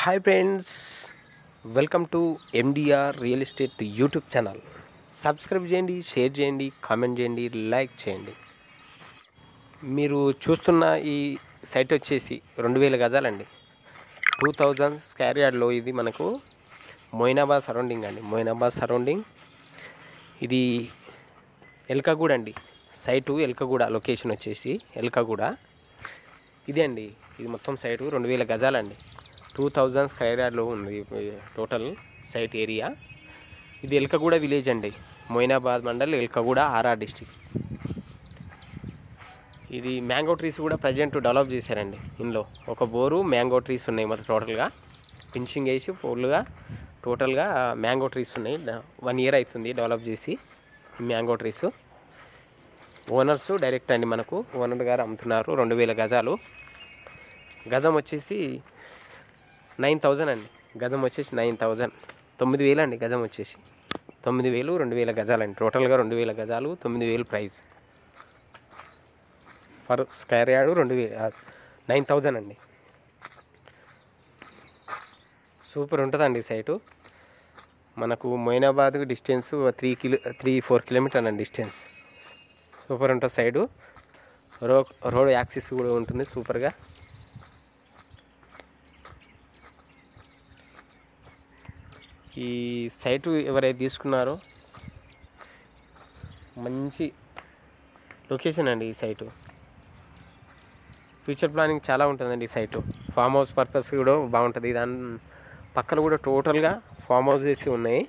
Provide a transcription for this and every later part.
hi friends welcome to NDR real estate YouTube channel subscribe చేయండి share చేయండి comment చేయండి like చేయండి మీరు చూస్తున్న ఈ సైట్ వచ్చేసి రెండు వేల గజాలండి టూ థౌజండ్ స్క్వేర్ యార్డ్లో ఇది మనకు మొయినాబాద్ సరౌండింగ్ అండి మొయినాబాద్ సరౌండింగ్ ఇది ఎల్కగూడ అండి సైటు ఎల్కగూడ లొకేషన్ వచ్చేసి ఎల్కగూడ ఇదే అండి ఇది మొత్తం సైటు రెండు వేల గజాలండి టూ థౌజండ్ స్క్వేర్ యార్డ్లో ఉంది ఈ టోటల్ సైట్ ఏరియా ఇది ఎల్కగూడ విలేజ్ అండి మొయినాబాద్ మండల్ ఎల్కగూడ ఆర్ఆర్ డిస్టిక్ ఇది మ్యాంగో ట్రీస్ కూడా ప్రజెంట్ డెవలప్ చేశారండి ఇందులో ఒక బోరు మ్యాంగో ట్రీస్ ఉన్నాయి మరి టోటల్గా ఫినిషింగ్ వేసి ఫుల్గా టోటల్గా మ్యాంగో ట్రీస్ ఉన్నాయి వన్ ఇయర్ అవుతుంది డెవలప్ చేసి మ్యాంగో ట్రీస్ ఓనర్స్ డైరెక్ట్ అండి మనకు ఓనర్ గారు అమ్ముతున్నారు రెండు వేల గజాలు గజం వచ్చేసి నైన్ థౌజండ్ అండి గజం వచ్చేసి నైన్ థౌజండ్ తొమ్మిది వేలు అండి గజం వచ్చేసి తొమ్మిది వేలు రెండు వేల గజాలండి టోటల్గా రెండు వేల గజాలు తొమ్మిది వేలు ప్రైస్ ఫర్ స్క్వేర్ యార్డ్ రెండు వేల నైన్ థౌజండ్ అండి సూపర్ ఉంటుందండి సైటు మనకు Moinabad distance three kilo three four kilometer అండి డిస్టెన్స్ సూపర్ ఉంటుంది సైడు రో రోడ్ యాక్సిస్ కూడా ఉంటుంది సూపర్గా ఈ సైటు ఎవరైతే తీసుకున్నారో మంచి లొకేషన్ అండి ఈ సైటు ఫ్యూచర్ ప్లానింగ్ చాలా ఉంటుందండి ఈ సైటు ఫామ్ హౌస్ పర్పస్ కూడా బాగుంటుంది దాని పక్కన కూడా టోటల్గా ఫామ్ హౌస్ వేసి ఉన్నాయి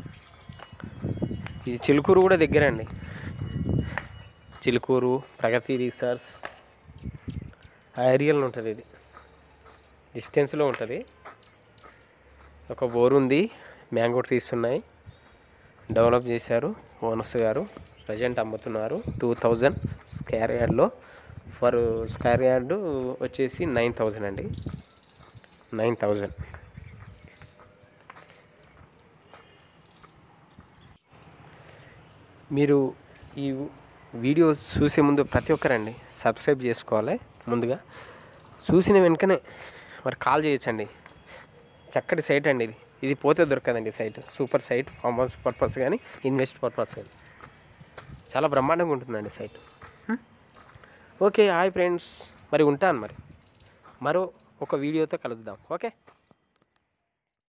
ఇది చిలుకూరు కూడా దగ్గర అండి చిలుకూరు ప్రగతి రీసర్స్ ఆ ఏరియాలో ఉంటుంది ఇది డిస్టెన్స్లో ఉంటుంది ఒక బోర్ ఉంది మ్యాంగో ట్రీస్ ఉన్నాయి డెవలప్ చేశారు ఓనర్స్ గారు ప్రజెంట్ అమ్ముతున్నారు టూ థౌజండ్ స్క్వేర్ యార్డ్లో ఫర్ స్క్వేర్ యార్డ్ వచ్చేసి నైన్ థౌజండ్ అండి నైన్ థౌజండ్ మీరు ఈ వీడియో చూసే ముందు ప్రతి ఒక్కరండి సబ్స్క్రైబ్ చేసుకోవాలి ముందుగా చూసిన వెనుకనే మరి కాల్ చేయొచ్చండి చక్కటి సైట్ అండి ఇది ఇది పోతే దొరకదండి site super site farm house purpose కానీ ఇన్వెస్ట్ పర్పస్ కానీ చాలా బ్రహ్మాండంగా ఉంటుందండి సైట్ ఓకే హాయ్ ఫ్రెండ్స్ మరి ఉంటాను మరి మరో ఒక వీడియోతో కలుద్దాం ఓకే